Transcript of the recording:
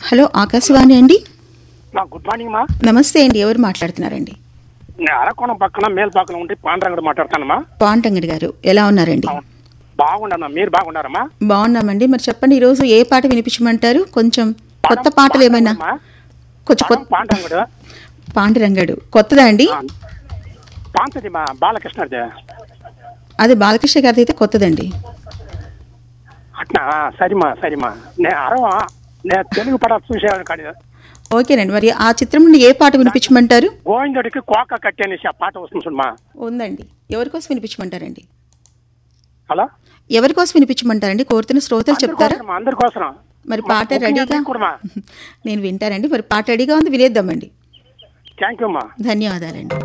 Hello Akashvani అండి మా good morning మా నమస్తే అండి ఎవరు మాట్లాడుతున్నారండి నేను అరకోణం పక్కన మేల్పాకలో ఉండి పాండ్రంగడు మాట్లాడతానమ్మా పాంటంగడి గారు ఎలా ఉన్నారండి బాగుండమ్మా మీరు బాగున్నారమ్మా బాగున్నామండి మరి చెప్పండి ఈరోజు ఏ పాట వినిపించమంటారు కొంచెం కొత్త పాటలు ఏమైనా కొంచెం కొత్త పాండ్రంగడు పాండురంగడు కొత్తదా అండి పాంతది మా బాలకృష్ణది అది బాలకృష్ణ గారిది అయితే కొత్తదండి అట్నా సరిమా సరిమా నేను అరవ నేను తెలుగు పడ చూసేవాడు కాదు ఓకేనండి మరి ఆ చిత్రం నుండి ఏ పాట వినిపించమంటారు గోవిందుడికి కోక కట్టి అనేసి ఆ పాట వస్తుంది చూడమ్మా ఉందండి ఎవరి కోసం వినిపించమంటారండి హలో ఎవరి కోసం వినిపించమంటారండి కోరుతున్న శ్రోతలు చెప్తారా అందరికోసమా, అందరికోసం మరి పాట ముఖ్యంగా రెడీగా మీకు కూడామా? నేను వింటానండి మరి పాట రెడీగా ఉంది వినేద్దామండి థ్యాంక్ యూ అమ్మా ధన్యవాదాలండి